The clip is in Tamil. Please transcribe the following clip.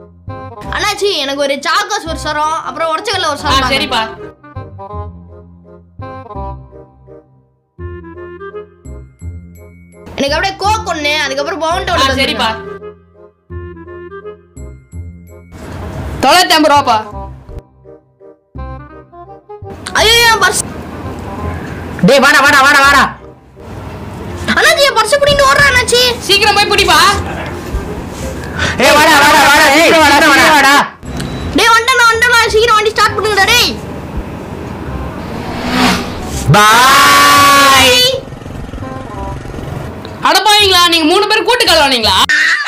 அண்ணாச்சி எனக்கு ஒரு சாக்கோஸ் ஒரு சரம் அப்புறம் உடச்சக்கல்ல ஒரு ஆ சரம் தாங்க. சரிப்பா எனக்கு அப்படியே கோக் ஒண்ணு அதுக்கப்புறம் பவுண்ட் ஆ ஒன்று சரிப்பா தொள்ளாயிரத்தி ஐம்பது ரூபாப்பா ஐயோ என் பர்ஸ் டேய் வாடா வாடா வாடா வாடா அண்ணாச்சி என் பர்ஸ் பிடின்னு ஓடுறா அண்ணாச்சி சீக்கிரம் போய் பிடிப்பா ஏய் வாடா வாடா வாடா சீக்கிரம் வாடா சீக்கிரம் வாடா டேய் வந்துட்டேன் வந்துட்டேன் சீக்கிரம் வண்டி ஸ்டார்ட் பண்ணுங்கடா டேய் பாய் அடப்பாவீங்களா நீங்க மூணு பேர் கூட்டு கலவானீங்களா